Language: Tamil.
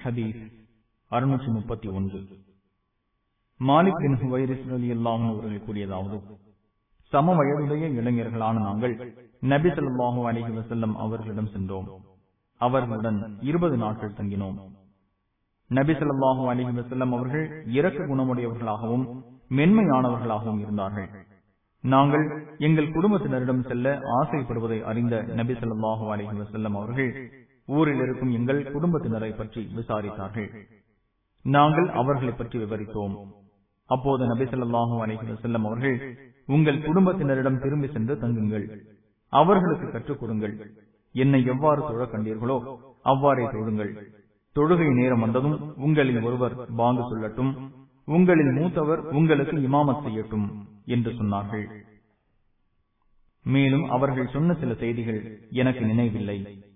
ஹதீஸ் அறுநூற்றி முப்பத்தி ஒன்று மாலிக் பின் ஹுவைரிஸ் அலி அல்லாஹும் அவர்கள் கூறியதாவது சம வயதுடைய இளைஞர்களான நாங்கள் நபி ஸல்லல்லாஹு அலைஹி வஸல்லம் அவர்களிடம் சென்றோம் அவர்களுடன் இருபது நாட்கள் தங்கினோம் நபி ஸல்லல்லாஹு அலைஹி வஸல்லம் அவர்கள் இரக்க குணமுடையவர்களாகவும் மென்மையானவர்களாகவும் இருந்தார்கள் நாங்கள் எங்கள் குடும்பத்தினரிடம் செல்ல ஆசைப்படுவதை அறிந்த நபி ஸல்லல்லாஹு அலைஹி வஸல்லம் அவர்கள் ஊரில் இருக்கும் எங்கள் குடும்பத்தினரை பற்றி விசாரித்தார்கள் நாங்கள் அவர்களை பற்றி விவரித்தோம் அப்போது நபி ஸல்லல்லாஹு அலைஹி வஸல்லம் அவர்கள் உங்கள் குடும்பத்தினரிடம் திரும்பி சென்று தங்குங்கள் அவர்களுக்கு கற்றுக் கொடுங்கள் என்னை எவ்வாறு தொழ கண்டீர்களோ அவ்வாறே தொழுங்கள் தொழுகை நேரம் வந்ததும் உங்களில் ஒருவர் பாங்கு சொல்லட்டும் உங்களில் மூத்தவர் உங்களுக்கு இமாமத் செய்யட்டும் என்று சொன்னார்கள் மேலும் அவர்கள் சொன்ன சில செய்திகள் எனக்கு நினைவில்லை